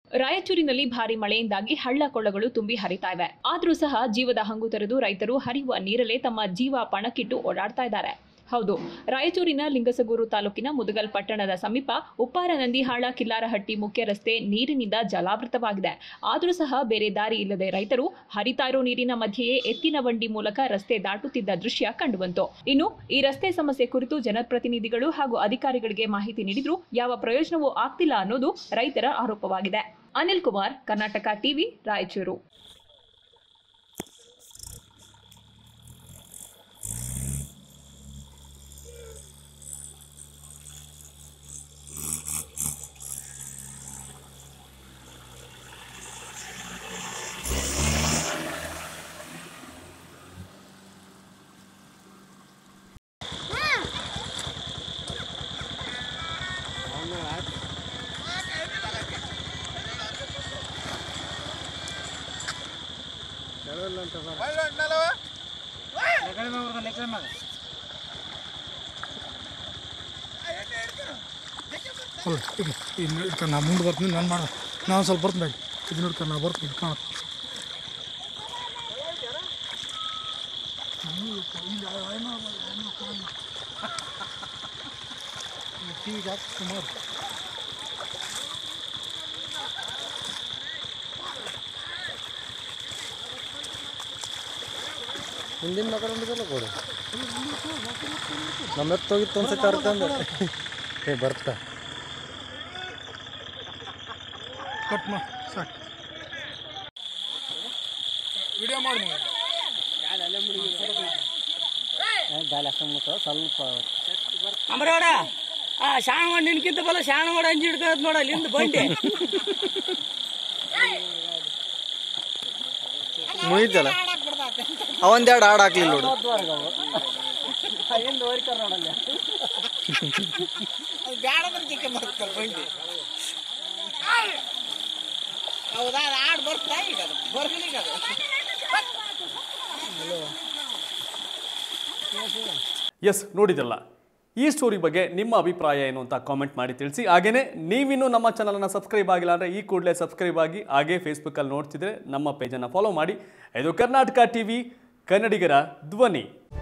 ರಾಯಚೂರಿನಲ್ಲಿ ಭಾರಿ ಮಳೆಯಿಂದಾಗಿ ಹಳ್ಳ ಕೊಳ್ಳಗಳು ತುಂಬಿ ಹರಿತಾ ಇವೆ ಆದ್ರೂ ಸಹ ಜೀವದ ಹಂಗು ತೊರೆದು ರೈತರು ಹರಿಯುವ ನೀರಲ್ಲೇ ತಮ್ಮ ಜೀವ ಪಣಕ್ಕಿಟ್ಟು ಓಡಾಡ್ತಾ ಇದ್ದಾರೆ ಹೌದು ರಾಯಚೂರಿನ ಲಿಂಗಸಗೂರು ತಾಲೂಕಿನ ಮುದಗಲ್ ಪಟ್ಟಣದ ಸಮೀಪ ಉಪ್ಪಾರ ನಂದಿಹಾಳ ಕಿಲ್ಲಾರಹಟ್ಟಿ ಮುಖ್ಯ ರಸ್ತೆ ನೀರಿನಿಂದ ಜಲಾವೃತವಾಗಿದೆ ಆದರೂ ಸಹ ಬೇರೆ ದಾರಿ ಇಲ್ಲದೆ ರೈತರು ಹರಿತಾ ಇರೋ ನೀರಿನ ಮಧ್ಯೆಯೇ ಎತ್ತಿನ ಬಂಡಿ ಮೂಲಕ ರಸ್ತೆ ದಾಟುತ್ತಿದ್ದ ದೃಶ್ಯ ಕಂಡುಬಂತು ಇನ್ನು ಈ ರಸ್ತೆ ಸಮಸ್ಯೆ ಕುರಿತು ಜನಪ್ರತಿನಿಧಿಗಳು ಹಾಗೂ ಅಧಿಕಾರಿಗಳಿಗೆ ಮಾಹಿತಿ ನೀಡಿದ್ರೂ ಯಾವ ಪ್ರಯೋಜನವೂ ಆಗ್ತಿಲ್ಲ ಅನ್ನೋದು ರೈತರ ಆರೋಪವಾಗಿದೆ ಅನಿಲ್ ಕುಮಾರ್ ಕರ್ನಾಟಕ ಟಿವಿ ರಾಯಚೂರು ಅಲ್ಲ ಈಗ ಇನ್ನು ಇಡ್ತಾನೆ ನಾ ಮುಂದೆ ಬರ್ತೀನಿ ನಾನು ಮಾಡ ನಾನು ಸ್ವಲ್ಪ ಬರ್ತೀನಿ ಇದನ್ನ ಇಡ್ತಾನೆ ನಾ ಬರ್ತೀನಿ ಕಾಣ ಸುಮಾರು ಹಿಂದಿನ ಮಕ್ಕಳು ಉಂಡಿದಲ್ಲ ಕೊಡು ನಮ್ಮ ಎತ್ತು ಹೋಗಿತ್ತು ಒಂದ್ಸತಿ ಅರ್ಕಂದು ಏ ಬರ್ತಾ ಕಟ್ ಮಾ ಸಾಕು ವಿಡಿಯೋ ಮಾಡಿ ಸ್ವಲ್ಪ ಅಮರವಾಡ ಆ ಶಾಣವಾಡ ನಿನ್ಕಿಂತ ಬಲ್ಲ ಶಾಣವಾಡ ಅಂಜಿ ಹಿಡ್ಕೋದ್ ನೋಡ ಅಲ್ಲಿಂದ ಬಂಡಿ ಮುಗಿತಲ್ಲ ಅವಂದೆರಡು ಹಾಡು ಹಾಕ್ಲಿಲ್ಲ ನೋಡು ಬಂಡಿ ಹೌದಾ ಅದು ಆಡ್ ಬರ್ತಾ ಈಗ ಅದು ಬರ್ಲಿಲ್ಲ ಈಗ ಅದು ಎಸ್ ನೋಡಿದಲ್ಲ ಈ ಸ್ಟೋರಿ ಬಗ್ಗೆ ನಿಮ್ಮ ಅಭಿಪ್ರಾಯ ಏನು ಅಂತ ಕಾಮೆಂಟ್ ಮಾಡಿ ತಿಳಿಸಿ ಹಾಗೆಯೇ ನೀವಿನ್ನೂ ನಮ್ಮ ಚಾನಲನ್ನು ಸಬ್ಸ್ಕ್ರೈಬ್ ಆಗಿಲ್ಲ ಅಂದರೆ ಈ ಕೂಡಲೇ ಸಬ್ಸ್ಕ್ರೈಬ್ ಆಗಿ ಹಾಗೇ ಫೇಸ್ಬುಕ್ಕಲ್ಲಿ ನೋಡ್ತಿದ್ರೆ ನಮ್ಮ ಪೇಜನ್ನು ಫಾಲೋ ಮಾಡಿ ಇದು ಕರ್ನಾಟಕ ಟಿ ವಿ ಕನ್ನಡಿಗರ ಧ್ವನಿ